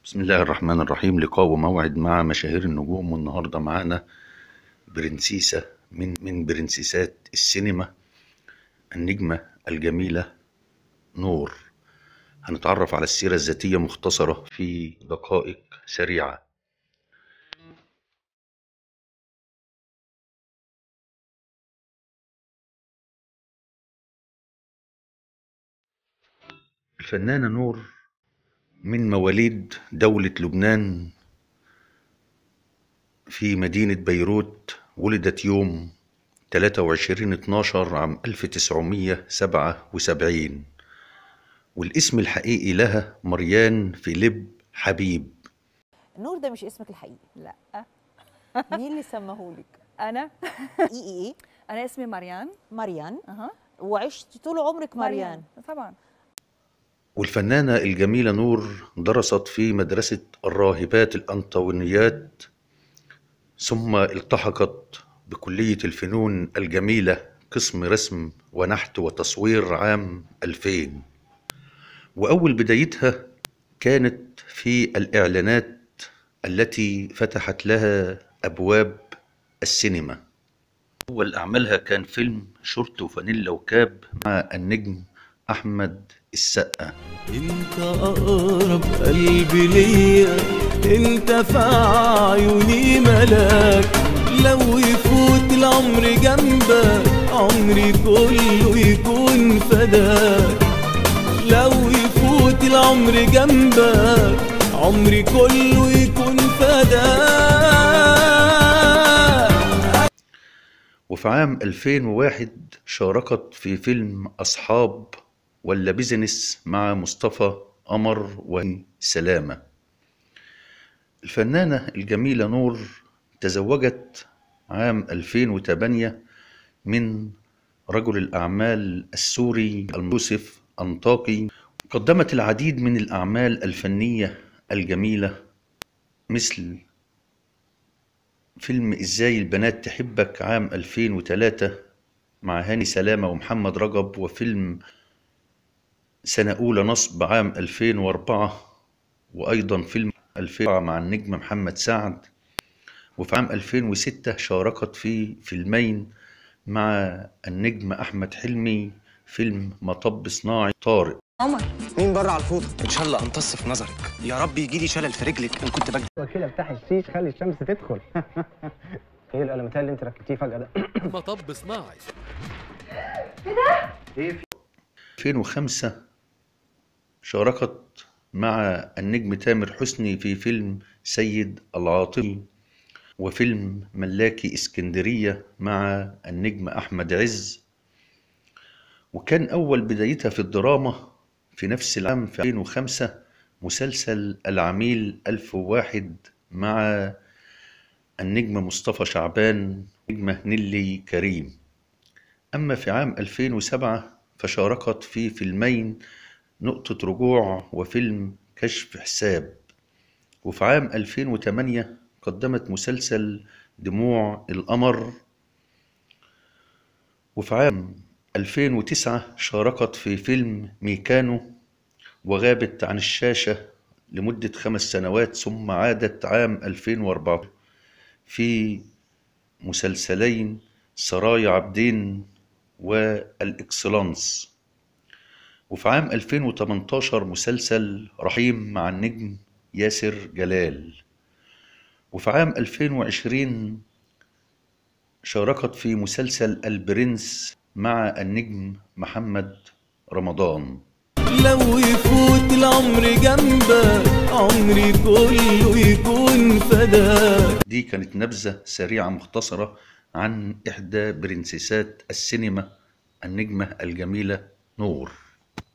بسم الله الرحمن الرحيم لقاء وموعد مع مشاهير النجوم والنهارده معانا برنسيسة من من برنسيسات السينما النجمة الجميلة نور هنتعرف على السيرة الذاتية مختصرة في دقائق سريعة الفنانة نور من مواليد دولة لبنان في مدينة بيروت ولدت يوم 23 12 عام 1977 والاسم الحقيقي لها مريان فيليب حبيب نور ده مش اسمك الحقيقي لا مين اللي سماهولك انا اي اي ايه انا اسمي مريان مريان اها وعشت طول عمرك مريان طبعا والفنانة الجميلة نور درست في مدرسة الراهبات الأنطونيات ثم التحقت بكلية الفنون الجميلة قسم رسم ونحت وتصوير عام 2000 وأول بدايتها كانت في الإعلانات التي فتحت لها أبواب السينما أول أعمالها كان فيلم شورت وفانيلا وكاب مع النجم أحمد السقا انت اقرب قلبي ليا انت في عيوني ملاك لو يفوت العمر جنبك عمري كله يكون فداك لو يفوت العمر جنبك عمري كله يكون فداك وفي عام 2001 شاركت في فيلم أصحاب ولا بيزنس مع مصطفى قمر وسلامة الفنانة الجميلة نور تزوجت عام 2008 من رجل الأعمال السوري يوسف أنطاقي قدمت العديد من الأعمال الفنية الجميلة مثل فيلم إزاي البنات تحبك عام 2003 مع هاني سلامة ومحمد رجب وفيلم سنة أولى نصب عام 2004 وأيضا فيلم 2004 مع النجم محمد سعد وفي عام 2006 شاركت في فيلمين مع النجم أحمد حلمي فيلم مطب صناعي طارق عمر مين بره على الفوطه ان شاء الله امتص في نظرك يا رب يجي لي شلل في رجلك ان كنت بكذب وكيل افتح الشيش خلي الشمس تدخل ايه القلمتين اللي انت ركبتيه فجأة ده؟ مطب صناعي 2005 شاركت مع النجم تامر حسني في فيلم سيد العاطفي وفيلم ملاكي اسكندرية مع النجم أحمد عز وكان أول بدايتها في الدراما في نفس العام في 2005 مسلسل العميل 1001 مع النجم مصطفى شعبان نجمة نيلي كريم أما في عام 2007 فشاركت في فيلمين نقطة رجوع وفيلم كشف حساب وفي عام 2008 قدمت مسلسل دموع القمر وفي عام 2009 شاركت في فيلم ميكانو وغابت عن الشاشة لمدة خمس سنوات ثم عادت عام 2004 في مسلسلين سرايا عبدين والإكسلانس وفي عام 2018 مسلسل رحيم مع النجم ياسر جلال وفي عام 2020 شاركت في مسلسل البرنس مع النجم محمد رمضان لو يفوت العمر جنبك عمري كله يكون فداك دي كانت نبذة سريعة مختصرة عن إحدى برنسيسات السينما النجمة الجميلة نور